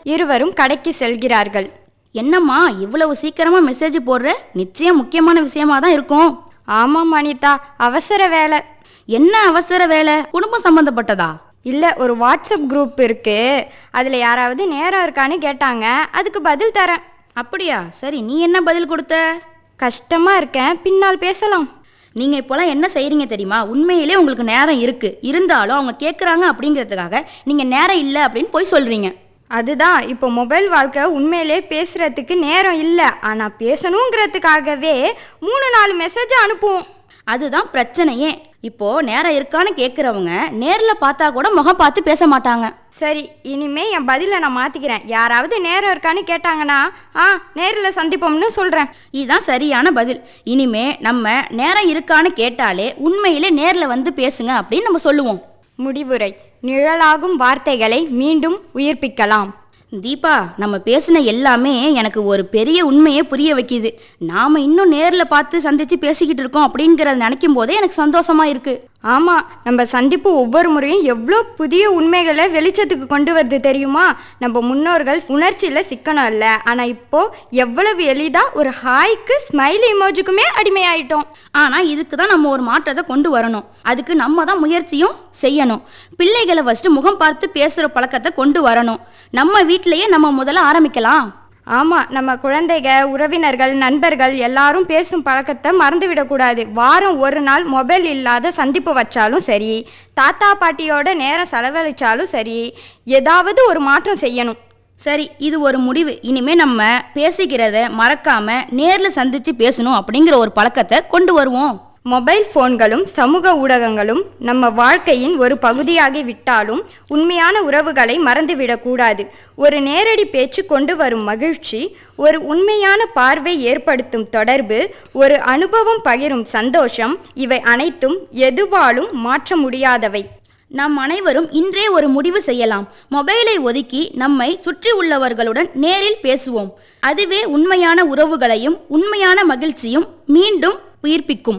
இருவரும் கடைக்கு செல்கிறார்கள் என்னம்மா இவ்வளவு சீக்கிரமா மெசேஜ் போடுற நிச்சயம் முக்கியமான விஷயமா தான் இருக்கும் ஆமாம் அனிதா அவசர வேலை என்ன அவசர வேலை குடும்பம் சம்பந்தப்பட்டதா இல்லை ஒரு வாட்ஸ்அப் குரூப் இருக்கு அதில் யாராவது நேரம் இருக்கான்னு கேட்டாங்க அதுக்கு பதில் தரேன் அப்படியா சரி நீ என்ன பதில் கொடுத்த கஷ்டமாக இருக்கேன் பின்னால் பேசலாம் நீங்க இப்போலாம் என்ன செய்றீங்க தெரியுமா உண்மையிலே உங்களுக்கு நேரம் இருக்கு இருந்தாலும் அவங்க கேட்குறாங்க அப்படிங்கிறதுக்காக நீங்க நேரம் இல்லை அப்படின்னு போய் சொல்றீங்க அதுதான் இப்போ மொபைல் வாழ்க்கை உண்மையிலே பேசுறதுக்கு நேரம் இல்லை ஆனால் பேசணுங்கிறதுக்காகவே மூணு நாலு மெசேஜ் அனுப்புவோம் அதுதான் பிரச்சனையே இப்போ நேரம் இருக்கான்னு கேட்குறவங்க நேர்ல பார்த்தா கூட முகம் பார்த்து பேச மாட்டாங்க சரி இனிமே என் பதிலை நான் மாற்றிக்கிறேன் யாராவது நேரம் இருக்கான்னு கேட்டாங்கன்னா ஆ நேரில் சந்திப்போம்னு சொல்கிறேன் இதுதான் சரியான பதில் இனிமே நம்ம நேரம் இருக்கான்னு கேட்டாலே உண்மையிலே நேர்ல வந்து பேசுங்க அப்படின்னு நம்ம சொல்லுவோம் முடிவுரை நிழலாகும் வார்த்தைகளை மீண்டும் உயிர்ப்பிக்கலாம் தீபா நம்ம பேசின எல்லாமே எனக்கு ஒரு பெரிய உண்மையை புரிய வைக்கிது நாம இன்னும் நேர்ல பார்த்து சந்திச்சு பேசிக்கிட்டு இருக்கோம் அப்படிங்கறத நினைக்கும் போதே எனக்கு சந்தோஷமா இருக்கு ஆமாம் நம்ம சந்திப்பு ஒவ்வொரு முறையும் எவ்வளோ புதிய உண்மைகளை வெளிச்சத்துக்கு கொண்டு வருது தெரியுமா நம்ம முன்னோர்கள் உணர்ச்சியில் சிக்கனம் இல்லை ஆனால் இப்போ எவ்வளவு எளிதாக ஒரு ஹாய்க்கு ஸ்மைல் இமோஜுக்குமே அடிமையாயிட்டோம் ஆனா இதுக்கு தான் நம்ம ஒரு மாற்றத்தை கொண்டு வரணும் அதுக்கு நம்ம தான் முயற்சியும் செய்யணும் பிள்ளைகளை ஃபர்ஸ்ட் முகம் பார்த்து பேசுற பழக்கத்தை கொண்டு வரணும் நம்ம வீட்டிலேயே நம்ம முதல்ல ஆரம்பிக்கலாம் ஆமாம் நம்ம குழந்தைக உறவினர்கள் நண்பர்கள் எல்லாரும் பேசும் பழக்கத்தை மறந்துவிடக்கூடாது வாரம் ஒரு நாள் மொபைல் இல்லாத சந்திப்பு வச்சாலும் சரி தாத்தா பாட்டியோட நேரம் செலவழிச்சாலும் சரி ஏதாவது ஒரு மாற்றம் செய்யணும் சரி இது ஒரு முடிவு இனிமே நம்ம பேசிக்கிறத மறக்காம நேர்ல சந்திச்சு பேசணும் அப்படிங்கிற ஒரு பழக்கத்தை கொண்டு வருவோம் மொபைல் ஃபோன்களும் சமூக ஊடகங்களும் நம்ம வாழ்க்கையின் ஒரு பகுதியாகி விட்டாலும் உண்மையான உறவுகளை மறந்துவிடக்கூடாது ஒரு நேரடி பேச்சு கொண்டு வரும் மகிழ்ச்சி ஒரு உண்மையான பார்வை ஏற்படுத்தும் தொடர்பு ஒரு அனுபவம் பகிரும் சந்தோஷம் இவை அனைத்தும் எதுவாலும் மாற்ற முடியாதவை நாம் அனைவரும் இன்றே ஒரு முடிவு செய்யலாம் மொபைலை ஒதுக்கி நம்மை சுற்றி உள்ளவர்களுடன் நேரில் பேசுவோம் அதுவே உண்மையான உறவுகளையும் உண்மையான மகிழ்ச்சியும் மீண்டும் உயிர்ப்பிக்கும்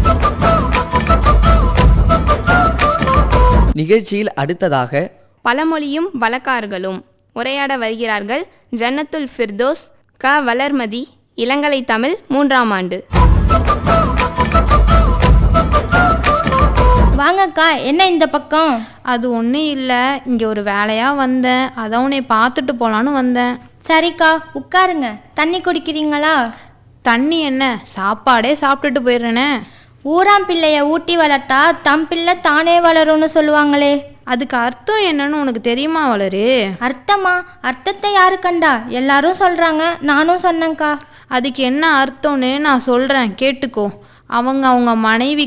நிகழ்ச்சியில் அடுத்ததாக பழமொழியும் வழக்காறுகளும் உரையாட வருகிறார்கள் ஜன்னத்துல் ஃபிர்தோஸ் க வளர்மதி இளங்கலை தமிழ் மூன்றாம் ஆண்டு வாங்கக்கா என்ன இந்த பக்கம் அது ஒன்றும் இல்லை இங்கே ஒரு வேலையாக வந்தேன் அதான் உன்னை பார்த்துட்டு போகலான்னு வந்தேன் சரிக்கா உட்காருங்க தண்ணி குடிக்கிறீங்களா தண்ணி என்ன சாப்பாடே சாப்பிட்டுட்டு போயிடுறேனே ஊராம் பிள்ளைய ஊட்டி வளர்த்தா தம் பிள்ளை தானே வளரும்னு சொல்லுவாங்களே அதுக்கு அர்த்தம் என்னன்னு உனக்கு தெரியுமா வளரு அர்த்தமா அர்த்தத்தை யாரு கண்டா எல்லாரும் சொல்றாங்க நானும் சொன்னேன்க்கா அதுக்கு என்ன அர்த்தம்னு நான் சொல்கிறேன் கேட்டுக்கோ அவங்க அவங்க மனைவி